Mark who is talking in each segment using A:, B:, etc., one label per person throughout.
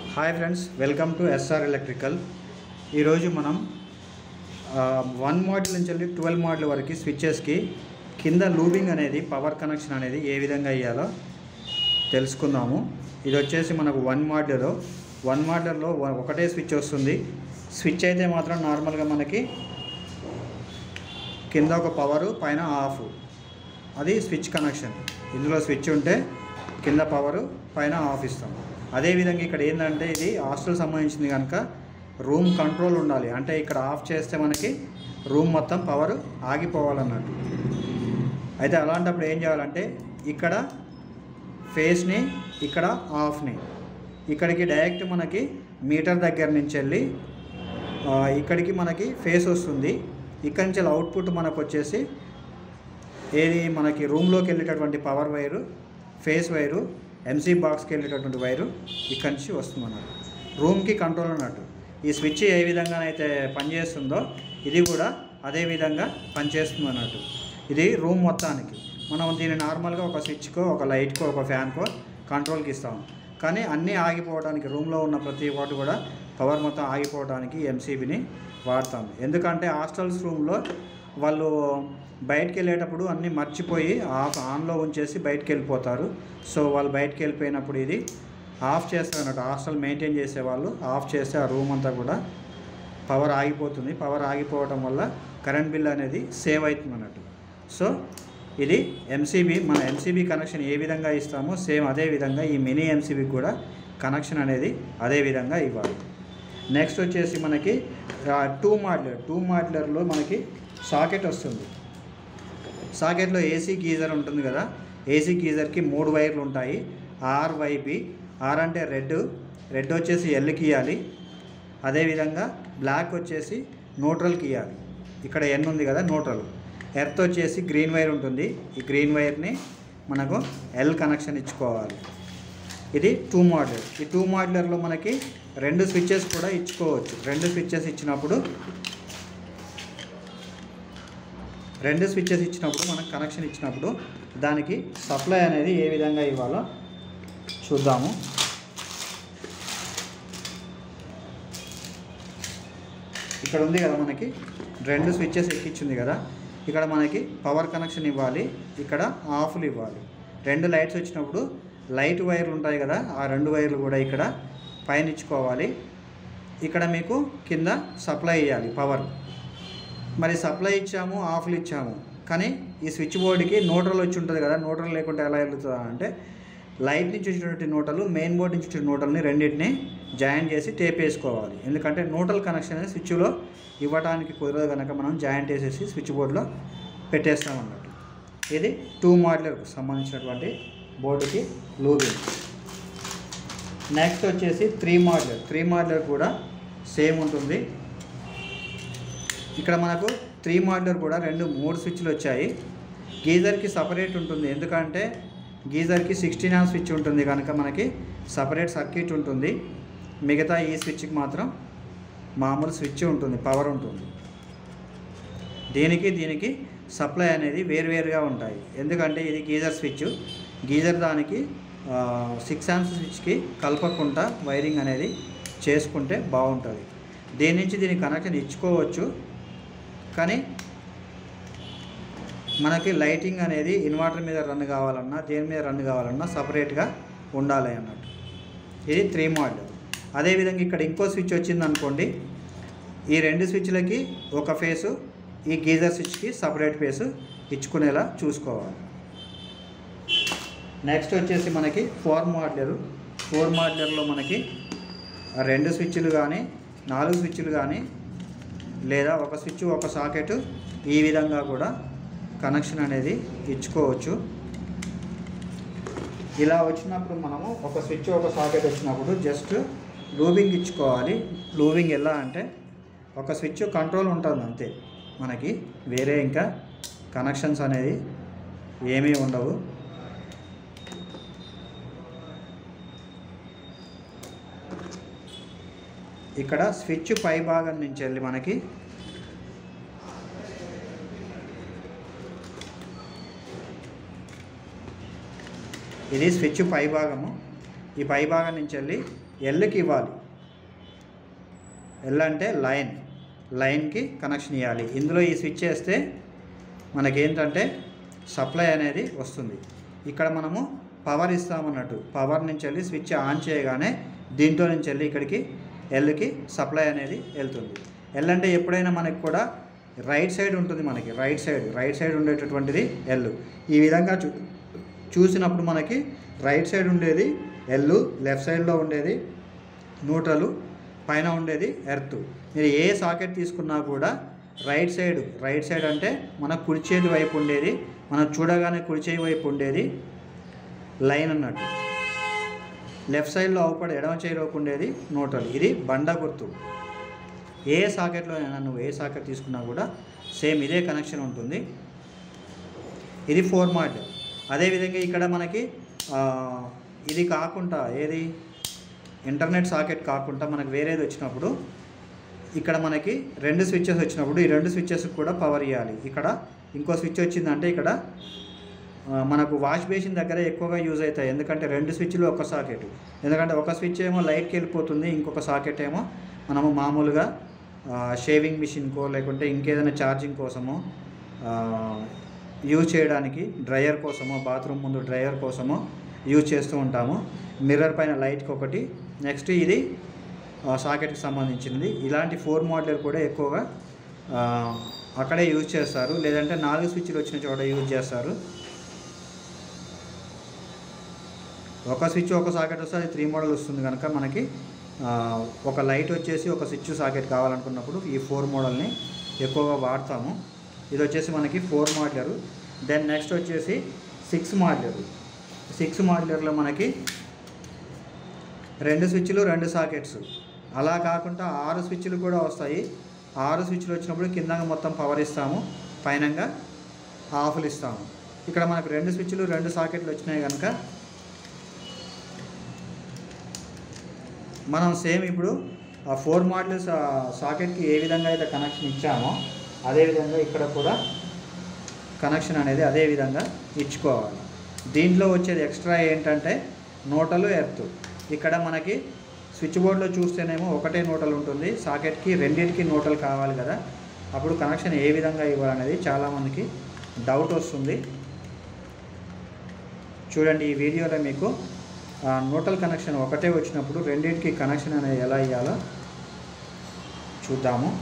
A: hi friends welcome to SR electrical ఈరోజు మనం one model నుంచి వెళ్ళి ట్వెల్వ్ మోడల్ వరకు స్విచ్చెస్కి కింద లూబింగ్ అనేది పవర్ కనెక్షన్ అనేది ఏ విధంగా ఇవ్వాలో తెలుసుకుందాము ఇది వచ్చేసి మనకు వన్ మోడల్ వన్ మోడల్లో ఒకటే స్విచ్ వస్తుంది స్విచ్ అయితే మాత్రం నార్మల్గా మనకి కింద ఒక పవరు పైన ఆఫ్ అది స్విచ్ కనెక్షన్ ఇందులో స్విచ్ ఉంటే కింద పవరు పైన ఆఫ్ ఇస్తాం అదేవిధంగా ఇక్కడ ఏంటంటే ఇది హాస్టల్ సంబంధించింది కనుక రూమ్ కంట్రోల్ ఉండాలి అంటే ఇక్కడ ఆఫ్ చేస్తే మనకి రూమ్ మొత్తం పవర్ ఆగిపోవాలన్నట్టు అయితే అలాంటప్పుడు ఏం చేయాలంటే ఇక్కడ ఫేస్ని ఇక్కడ ఆఫ్ని ఇక్కడికి డైరెక్ట్ మనకి మీటర్ దగ్గర నుంచి వెళ్ళి ఆ, ఇక్కడికి మనకి ఫేస్ వస్తుంది ఇక్కడి నుంచి అవుట్పుట్ మనకు వచ్చేసి ఏది మనకి రూమ్లోకి వెళ్ళేటటువంటి power wire phase wire MC బాక్స్కి వెళ్ళేటటువంటి వైరు ఇక్కడి నుంచి వస్తుంది అన్నట్టు రూమ్కి కంట్రోల్ అన్నట్టు ఈ స్విచ్ ఏ విధంగానైతే పనిచేస్తుందో ఇది కూడా అదే విధంగా పనిచేస్తుంది అన్నట్టు ఇది రూమ్ మొత్తానికి మనం దీన్ని నార్మల్గా ఒక స్విచ్కో ఒక లైట్కో ఒక ఫ్యాన్కో కంట్రోల్కి ఇస్తాం కానీ అన్నీ ఆగిపోవడానికి రూమ్లో ఉన్న ప్రతి ఒక్కటి కూడా పవర్ మొత్తం ఆగిపోవడానికి ఎంసీబీని వాడతాం ఎందుకంటే హాస్టల్స్ రూమ్లో వాళ్ళు బయటికి వెళ్ళేటప్పుడు అన్నీ మర్చిపోయి ఆఫ్ ఆన్లో ఉంచేసి బయటికి వెళ్ళిపోతారు సో వాళ్ళు బయటికి వెళ్ళిపోయినప్పుడు ఇది ఆఫ్ చేస్తారు అన్నట్టు హాస్టల్ మెయింటైన్ చేసే వాళ్ళు ఆఫ్ చేస్తే ఆ రూమ్ అంతా కూడా పవర్ ఆగిపోతుంది పవర్ ఆగిపోవడం వల్ల కరెంట్ బిల్ అనేది సేవ్ అవుతుంది అన్నట్టు సో ఇది ఎంసీబీ మన ఎంసీబీ కనెక్షన్ ఏ విధంగా ఇస్తామో సేమ్ అదే విధంగా ఈ మినీ ఎంసీబీకి కూడా కనెక్షన్ అనేది అదే విధంగా ఇవ్వాలి నెక్స్ట్ వచ్చేసి మనకి టూ మాడ్లర్ టూ మాడ్లర్లో మనకి సాకెట్ వస్తుంది సాకెట్లో ఏసీ గీజర్ ఉంటుంది కదా ఏసీ గీజర్కి మూడు వైర్లు ఉంటాయి ఆర్ వైబి ఆర్ అంటే రెడ్ రెడ్ వచ్చేసి ఎల్కి ఇవ్వాలి అదేవిధంగా బ్లాక్ వచ్చేసి న్యూట్రల్కి ఇవ్వాలి ఇక్కడ ఎన్ ఉంది కదా న్యూట్రల్ ఎర్త్ వచ్చేసి గ్రీన్ వైర్ ఉంటుంది ఈ గ్రీన్ వైర్ని మనకు ఎల్ కనెక్షన్ ఇచ్చుకోవాలి ఇది టూ మోడలర్ ఈ టూ మోడలర్లో మనకి రెండు స్విచ్చెస్ కూడా ఇచ్చుకోవచ్చు రెండు స్విచ్చెస్ ఇచ్చినప్పుడు రెండు స్విచ్చెస్ ఇచ్చినప్పుడు మనకు కనెక్షన్ ఇచ్చినప్పుడు దానికి సప్లై అనేది ఏ విధంగా ఇవ్వాలో చూద్దాము ఇక్కడ ఉంది కదా మనకి రెండు స్విచ్చెస్ ఎక్కించింది కదా ఇక్కడ మనకి పవర్ కనెక్షన్ ఇవ్వాలి ఇక్కడ ఆఫ్లు ఇవ్వాలి రెండు లైట్స్ వచ్చినప్పుడు లైట్ వైర్లు ఉంటాయి కదా ఆ రెండు వైర్లు కూడా ఇక్కడ పైన ఇచ్చుకోవాలి ఇక్కడ మీకు కింద సప్లై ఇవ్వాలి పవర్ మరి సప్లై ఇచ్చాము ఆఫ్లు ఇచ్చాము కానీ ఈ స్విచ్ బోర్డుకి నోటర్లు వచ్చి ఉంటుంది కదా నోటర్లు లేకుంటే ఎలా వెళ్తుందా అంటే లైట్ నుంచి వచ్చినటువంటి నోటలు మెయిన్ బోర్డ్ నుంచి వచ్చిన నోటల్ని రెండింటిని జాయిన్ చేసి టేప్ వేసుకోవాలి ఎందుకంటే నోటల్ కనెక్షన్ అనేది స్విచ్లో ఇవ్వడానికి కుదరదు కనుక మనం జాయింట్ వేసేసి స్విచ్ బోర్డులో పెట్టేస్తాం అన్నట్టు ఇది టూ మోడలర్కు సంబంధించినటువంటి బోర్డుకి లూబింగ్ నెక్స్ట్ వచ్చేసి త్రీ మోడలర్ త్రీ మోడలర్ కూడా సేమ్ ఉంటుంది ఇక్కడ మనకు త్రీ మోడలర్ కూడా రెండు మూడు స్విచ్లు వచ్చాయి గీజర్కి సపరేట్ ఉంటుంది ఎందుకంటే గీజర్కి సిక్స్టీన్ ఆమ్ స్విచ్ ఉంటుంది కనుక మనకి సపరేట్ సర్క్యూట్ ఉంటుంది మిగతా ఈ స్విచ్కి మాత్రం మామూలు స్విచ్ ఉంటుంది పవర్ ఉంటుంది దీనికి దీనికి సప్లై అనేది వేరువేరుగా ఉంటాయి ఎందుకంటే ఇది గీజర్ స్విచ్ గీజర్ దానికి సిక్స్ ఆమ్స్ స్విచ్కి కలపకుండా వైరింగ్ అనేది చేసుకుంటే బాగుంటుంది దీని నుంచి దీనికి కనెక్షన్ ఇచ్చుకోవచ్చు కానీ మనకి లైటింగ్ అనేది ఇన్వర్టర్ మీద రన్ కావాలన్నా దేని మీద రన్ కావాలన్నా సపరేట్గా ఉండాలి అన్నట్టు ఇది త్రీ మోడల్ అదేవిధంగా ఇక్కడ ఇంకో స్విచ్ వచ్చింది అనుకోండి ఈ రెండు స్విచ్లకి ఒక ఫేసు ఈ గీజర్ స్విచ్కి సపరేట్ ఫేసు ఇచ్చుకునేలా చూసుకోవాలి నెక్స్ట్ వచ్చేసి మనకి ఫోర్ మోడలర్ ఫోర్ మోడలర్లో మనకి రెండు స్విచ్లు కానీ నాలుగు స్విచ్లు కానీ లేదా ఒక స్విచ్ ఒక సాకెట్ ఈ విధంగా కూడా కనెక్షన్ అనేది ఇచ్చుకోవచ్చు ఇలా వచ్చినప్పుడు మనము ఒక స్విచ్ ఒక సాకెట్ వచ్చినప్పుడు జస్ట్ లూబింగ్ ఇచ్చుకోవాలి లూబింగ్ ఎలా అంటే ఒక స్విచ్ కంట్రోల్ ఉంటుంది అంతే మనకి వేరే ఇంకా కనెక్షన్స్ అనేది ఏమీ ఉండవు ఇక్కడ స్విచ్ పై భాగం నుంచి వెళ్ళి మనకి ఇది స్విచ్ పై భాగము ఈ పై భాగం నుంచి వెళ్ళి ఎల్కి ఇవ్వాలి ఎల్ అంటే లైన్ లైన్కి కనెక్షన్ ఇవ్వాలి ఇందులో ఈ స్విచ్ వేస్తే మనకేంటంటే సప్లై అనేది వస్తుంది ఇక్కడ మనము పవర్ ఇస్తామన్నట్టు పవర్ నుంచి వెళ్ళి స్విచ్ ఆన్ చేయగానే దీంట్లో నుంచి వెళ్ళి ఇక్కడికి ఎల్కి సప్లై అనేది వెళ్తుంది ఎల్ అంటే ఎప్పుడైనా మనకి కూడా రైట్ సైడ్ ఉంటుంది మనకి రైట్ సైడ్ రైట్ సైడ్ ఉండేటటువంటిది ఎల్ ఈ విధంగా చూ చూసినప్పుడు మనకి రైట్ సైడ్ ఉండేది ఎల్ లెఫ్ట్ సైడ్లో ఉండేది న్యూట్రల్ పైన ఉండేది ఎర్త్ మీరు ఏ సాకెట్ తీసుకున్నా కూడా రైట్ సైడ్ రైట్ సైడ్ అంటే మన కుడి చేతి వైపు ఉండేది మనం చూడగానే కుడి చేయి వైపు ఉండేది లైన్ అన్నట్టు లెఫ్ట్ సైడ్లో అవుపడి ఎడమ చేయిలోకి ఉండేది న్యూట్రల్ ఇది బండ గుర్తు ఏ సాకెట్లో అయినా నువ్వు ఏ సాకెట్ తీసుకున్నా కూడా సేమ్ ఇదే కనెక్షన్ ఉంటుంది ఇది ఫోర్ మార్ట్ అదేవిధంగా ఇక్కడ మనకి ఆ, ఇది కాకుండా ఏది ఇంటర్నెట్ సాకెట్ కాకుండా మనకు వేరేది వచ్చినప్పుడు ఇక్కడ మనకి రెండు స్విచ్చెస్ వచ్చినప్పుడు ఈ రెండు స్విచ్చెస్ కూడా పవర్ ఇవ్వాలి ఇక్కడ ఇంకో స్విచ్ వచ్చిందంటే ఇక్కడ ఆ, మనకు వాష్ బేసిన్ దగ్గర ఎక్కువగా యూజ్ అవుతాయి ఎందుకంటే రెండు స్విచ్లు ఒక సాకెట్ ఎందుకంటే ఒక స్విచ్ ఏమో లైట్కి వెళ్ళిపోతుంది ఇంకొక సాకెట్ ఏమో మనము మామూలుగా ఆ, షేవింగ్ మిషన్కో లేకుంటే ఇంకేదైనా ఛార్జింగ్ కోసమో ఆ, యూజ్ చేయడానికి డ్రయర్ కోసమో బాత్రూమ్ ముందు డ్రయర్ కోసమో యూజ్ చేస్తూ ఉంటాము మిర్రర్ పైన లైట్కి ఒకటి నెక్స్ట్ ఇది ఆ, సాకెట్కి సంబంధించింది ఇలాంటి ఫోర్ మోడలర్ కూడా ఎక్కువగా ఆ, అక్కడే యూజ్ చేస్తారు లేదంటే నాలుగు స్విచ్లు వచ్చిన చోట యూజ్ చేస్తారు ఒక స్విచ్ ఒక సాకెట్ వస్తే అది త్రీ మోడల్ వస్తుంది కనుక మనకి ఆ, ఒక లైట్ వచ్చేసి ఒక స్విచ్ సాకెట్ కావాలనుకున్నప్పుడు ఈ ఫోర్ మోడల్ని ఎక్కువగా వాడతాము ఇది వచ్చేసి మనకి ఫోర్ మోడలరు దెన్ నెక్స్ట్ వచ్చేసి సిక్స్ మోడలరు సిక్స్ మోడలర్లో మనకి రెండు స్విచ్లు రెండు సాకెట్స్ అలా కాకుండా ఆరు స్విచ్లు కూడా వస్తాయి ఆరు స్విచ్లు వచ్చినప్పుడు కింద మొత్తం పవర్ ఇస్తాము పైనంగా ఆఫ్లు ఇస్తాము ఇక్కడ మనకు రెండు స్విచ్లు రెండు సాకెట్లు వచ్చినాయి కనుక మనం సేమ్ ఇప్పుడు ఆ ఫోర్ మోడల్ సాకెట్కి ఏ విధంగా అయితే కనెక్షన్ ఇచ్చామో అదే విధంగా ఇక్కడ కూడా కనెక్షన్ అనేది అదే విధంగా ఇచ్చుకోవాలి దీంట్లో వచ్చేది ఎక్స్ట్రా ఏంటంటే నోటలు ఎర్త్ ఇక్కడ మనకి స్విచ్ బోర్డ్లో చూస్తేనేమో ఒకటే నోటల్ ఉంటుంది సాకెట్కి రెండింటికి నోటల్ కావాలి కదా అప్పుడు కనెక్షన్ ఏ విధంగా ఇవ్వాలనేది చాలామందికి డౌట్ వస్తుంది చూడండి ఈ వీడియోలో మీకు ఆ, నోటల్ కనెక్షన్ ఒకటే వచ్చినప్పుడు రెండింటికి కనెక్షన్ అనేది ఎలా ఇవ్వాలో చూద్దాము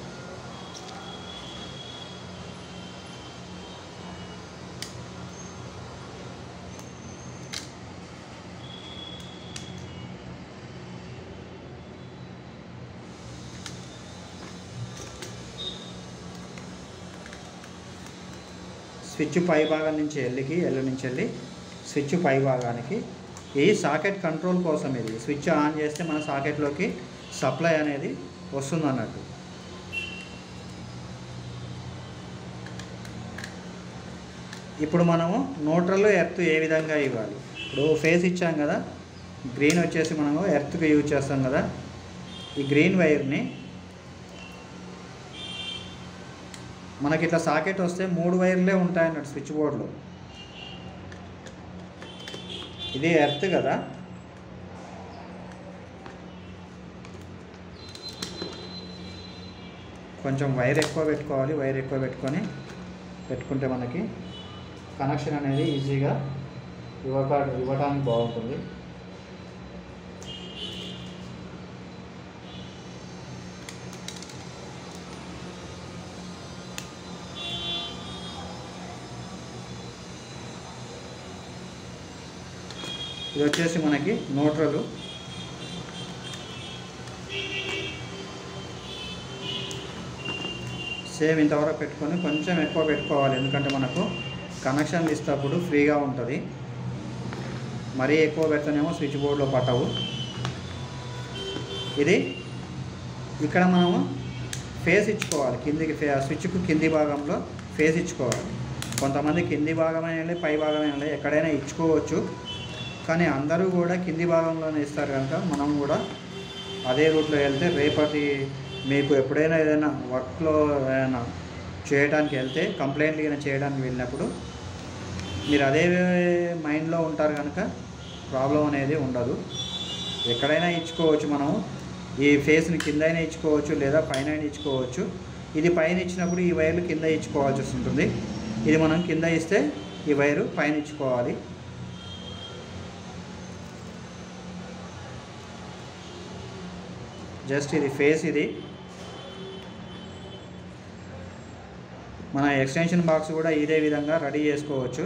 A: స్విచ్ పై భాగం నుంచి ఎల్లికి ఎల్ నుంచి వెళ్ళి స్విచ్ పై భాగానికి ఈ సాకెట్ కంట్రోల్ కోసం ఇది స్విచ్ ఆన్ చేస్తే మన సాకెట్లోకి సప్లై అనేది వస్తుంది అన్నట్టు ఇప్పుడు మనము నోట్రల్లో ఎర్త్ ఏ విధంగా ఇవ్వాలి ఇప్పుడు ఫేస్ ఇచ్చాం కదా గ్రీన్ వచ్చేసి మనము ఎర్త్కి యూజ్ చేస్తాం కదా ఈ గ్రీన్ వైర్ని మనకి ఇట్లా సాకెట్ వస్తే మూడు వైర్లే ఉంటాయన్నట్టు స్విచ్ బోర్డులో ఇది ఎర్త్ కదా కొంచెం వైర్ ఎక్కువ పెట్టుకోవాలి వైర్ ఎక్కువ పెట్టుకొని పెట్టుకుంటే మనకి కనెక్షన్ అనేది ఈజీగా ఇవ్వక ఇవ్వడానికి బాగుంటుంది ఇది వచ్చేసి మనకి నోట్రలు సేమ్ ఇంతవరకు పెట్టుకొని కొంచెం ఎక్కువ పెట్టుకోవాలి ఎందుకంటే మనకు కనెక్షన్లు ఇస్తేప్పుడు ఫ్రీగా ఉంటుంది మరీ ఎక్కువ పెడితేనేమో స్విచ్ బోర్డులో పట్టవు ఇది ఇక్కడ మనము ఫేస్ ఇచ్చుకోవాలి కిందికి ఫే స్విచ్కు కింది భాగంలో ఫేస్ ఇచ్చుకోవాలి కొంతమంది కింది భాగమైన పై భాగమైన ఎక్కడైనా ఇచ్చుకోవచ్చు కానీ అందరూ కూడా కింది భాగంలోనే ఇస్తారు కనుక మనం కూడా అదే రూట్లో వెళ్తే రేపటి మీకు ఎప్పుడైనా ఏదైనా వర్క్లో ఏదైనా చేయడానికి వెళ్తే కంప్లైంట్లు ఏదైనా చేయడానికి వెళ్ళినప్పుడు మీరు అదే మైండ్లో ఉంటారు కనుక ప్రాబ్లం అనేది ఉండదు ఎక్కడైనా ఇచ్చుకోవచ్చు మనం ఈ ఫేస్ని కింద అయినా ఇచ్చుకోవచ్చు లేదా పైన అయినా ఇచ్చుకోవచ్చు ఇది పైన ఇచ్చినప్పుడు ఈ వైర్లు కింద ఇచ్చుకోవాల్సి ఉంటుంది ఇది మనం కింద ఇస్తే ఈ వైరు పైన ఇచ్చుకోవాలి జస్ట్ ఇది ఫేస్ ఇది మన ఎక్స్టెన్షన్ బాక్స్ కూడా ఇదే విధంగా రెడీ చేసుకోవచ్చు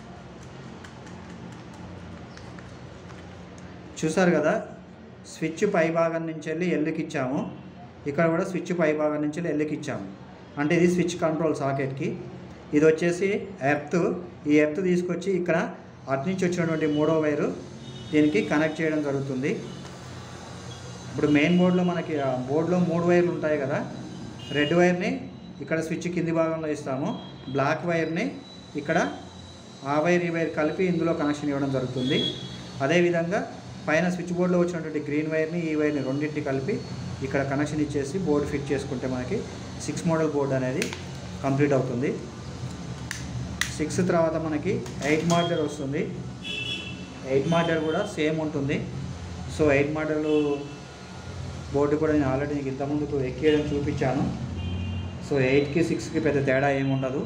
A: చూసారు కదా స్విచ్ పై భాగం నుంచి వెళ్ళి ఎల్లుకి ఇచ్చాము ఇక్కడ కూడా స్విచ్ పై భాగం నుంచి వెళ్ళి ఎల్లుకి ఇచ్చాము అంటే ఇది స్విచ్ కంట్రోల్ సాకెట్కి ఇది వచ్చేసి ఎర్త్ ఈ ఎర్త్ తీసుకొచ్చి ఇక్కడ అటు నుంచి వచ్చినటువంటి మూడో వైరు దీనికి కనెక్ట్ చేయడం జరుగుతుంది ఇప్పుడు మెయిన్ బోర్డులో మనకి ఆ బోర్డులో మూడు వైర్లు ఉంటాయి కదా రెడ్ వైర్ని ఇక్కడ స్విచ్ కింది భాగంలో ఇస్తాము బ్లాక్ వైర్ని ఇక్కడ ఆ వైర్ ఈ వైర్ కలిపి ఇందులో కనెక్షన్ ఇవ్వడం జరుగుతుంది అదేవిధంగా పైన స్విచ్ బోర్డులో వచ్చినటువంటి గ్రీన్ వైర్ని ఈ వైర్ని రెండింటిని కలిపి ఇక్కడ కనెక్షన్ ఇచ్చేసి బోర్డు ఫిట్ చేసుకుంటే మనకి సిక్స్ మోడల్ బోర్డు అనేది కంప్లీట్ అవుతుంది సిక్స్ తర్వాత మనకి ఎయిట్ మోడల్ వస్తుంది ఎయిట్ మోడల్ కూడా సేమ్ ఉంటుంది సో ఎయిట్ మోడల్ బోర్డు కూడా నేను ఆల్రెడీ నీకు ఇంతకుముందుకు ఎక్కేయడం చూపించాను సో ఎయిట్కి సిక్స్కి పెద్ద తేడా ఏమి ఉండదు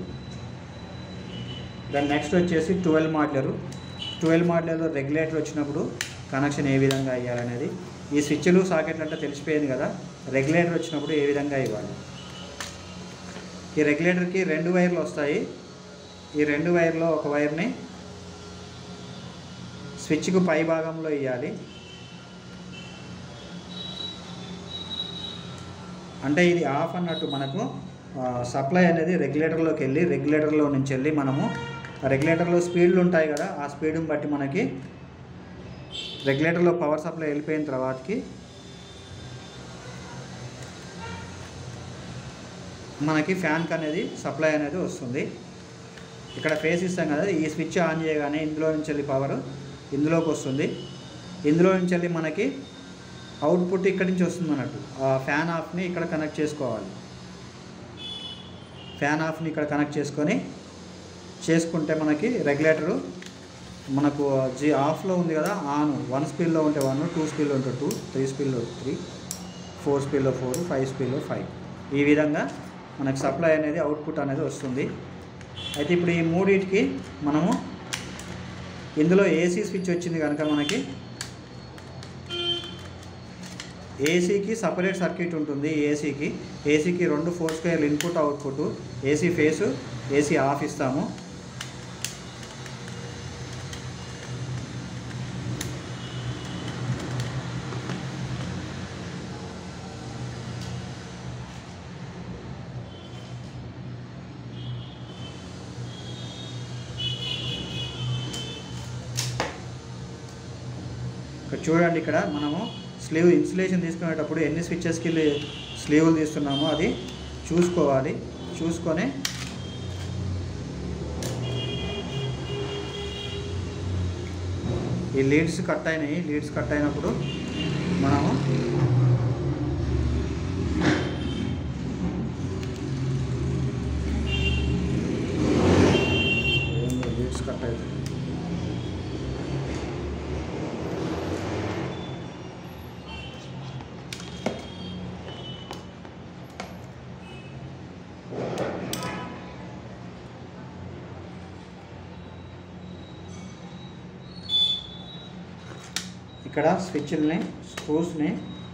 A: దాని నెక్స్ట్ వచ్చేసి ట్వెల్వ్ మాడ్లరు ట్వెల్వ్ మాడ్లలో రెగ్యులేటర్ వచ్చినప్పుడు కనెక్షన్ ఏ విధంగా అయ్యాలనేది ఈ స్విచ్లు సాకెట్లు అంటే తెలిసిపోయింది కదా రెగ్యులేటర్ వచ్చినప్పుడు ఏ విధంగా ఇవ్వాలి ఈ రెగ్యులేటర్కి రెండు వైర్లు వస్తాయి ఈ రెండు వైర్లో ఒక వైర్ని స్విచ్కు పై భాగంలో ఇవ్వాలి అంటే ఇది ఆఫ్ అన్నట్టు మనకు సప్లై అనేది రెగ్యులేటర్లోకి వెళ్ళి రెగ్యులేటర్లో నుంచి వెళ్ళి మనము రెగ్యులేటర్లో స్పీడ్లు ఉంటాయి కదా ఆ స్పీడ్ని బట్టి మనకి రెగ్యులేటర్లో పవర్ సప్లై వెళ్ళిపోయిన తర్వాతకి మనకి ఫ్యాన్కి అనేది సప్లై అనేది వస్తుంది ఇక్కడ ఫేస్ ఇస్తాం కదా ఈ స్విచ్ ఆన్ చేయగానే ఇందులో నుంచి వెళ్ళి పవర్ ఇందులోకి వస్తుంది ఇందులో నుంచి వెళ్ళి మనకి అవుట్పుట్ ఇక్కడి నుంచి వస్తుంది అన్నట్టు ఆ ఫ్యాన్ ఆఫ్ని ఇక్కడ కనెక్ట్ చేసుకోవాలి ఫ్యాన్ ఆఫ్ని ఇక్కడ కనెక్ట్ చేసుకొని చేసుకుంటే మనకి రెగ్యులేటరు మనకు జీ ఆఫ్లో ఉంది కదా ఆన్ వన్ స్పీడ్లో ఉంటే వన్ టూ స్పీడ్లో ఉంటే టూ త్రీ స్పీడ్లో త్రీ ఫోర్ స్పీడ్లో ఫోర్ ఫైవ్ స్పీడ్లో ఫైవ్ ఈ విధంగా మనకు సప్లై అనేది అవుట్పుట్ అనేది వస్తుంది అయితే ఇప్పుడు ఈ మూడింటికి మనము ఇందులో ఏసీ స్విచ్ వచ్చింది కనుక మనకి ఏసీకి సపరేట్ సర్క్యూట్ ఉంటుంది ఏసీకి ఏసీకి రెండు four square input output AC phase AC off ఇస్తాము ఇక్కడ చూడండి ఇక్కడ మనము స్లీవ్ ఇన్సులేషన్ తీసుకునేటప్పుడు ఎన్ని స్విచ్చెస్కి స్లీవ్లు తీస్తున్నామో అది చూసుకోవాలి చూసుకొని ఈ లీడ్స్ కట్ అయినాయి లీడ్స్ కట్ అయినప్పుడు మనము లీడ్స్ కట్ అవుతాయి ఇక్కడ స్విచ్ల్ని స్క్రూస్ని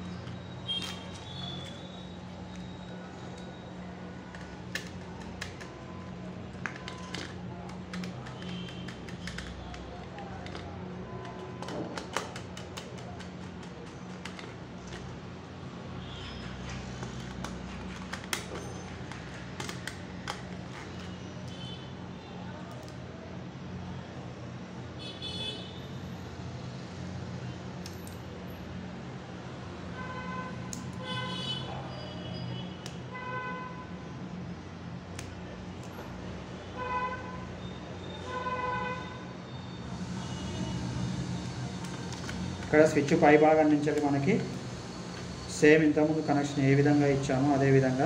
A: ఇక్కడ స్విచ్ పై భాగం నుంచి వెళ్ళి మనకి సేమ్ ఇంతకుముందు కనెక్షన్ ఏ విధంగా ఇచ్చామో అదే విధంగా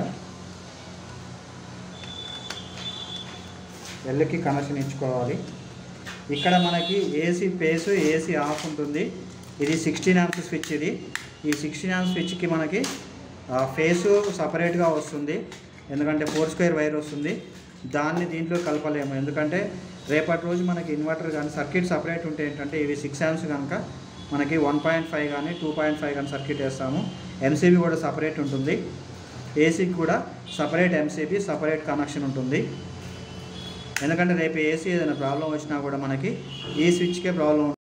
A: ఎల్కి కనెక్షన్ ఇచ్చుకోవాలి ఇక్కడ మనకి ఏసీ పేసు ఏసీ ఆఫ్ ఉంటుంది ఇది సిక్స్టీన్ యామ్స్ స్విచ్ ఇది ఈ సిక్స్టీన్ యామ్స్ స్విచ్కి మనకి ఆ, ఫేసు సపరేట్గా వస్తుంది ఎందుకంటే ఫోర్ స్క్వేర్ వైర్ వస్తుంది దాన్ని దీంట్లో కలపలేము ఎందుకంటే రేపటి రోజు మనకి ఇన్వర్టర్ కానీ సర్క్యూట్ సపరేట్ ఉంటే ఏంటంటే ఇవి సిక్స్ యామ్స్ కనుక మనకి వన్ పాయింట్ ఫైవ్ కానీ టూ పాయింట్ ఫైవ్ కానీ సర్క్యూట్ వేస్తాము ఎంసీబీ కూడా సపరేట్ ఉంటుంది ఏసీకి కూడా సపరేట్ ఎంసీబీ సపరేట్ కనెక్షన్ ఉంటుంది ఎందుకంటే రేపు ఏసీ ఏదైనా ప్రాబ్లం వచ్చినా కూడా మనకి ఈ స్విచ్కే ప్రాబ్లం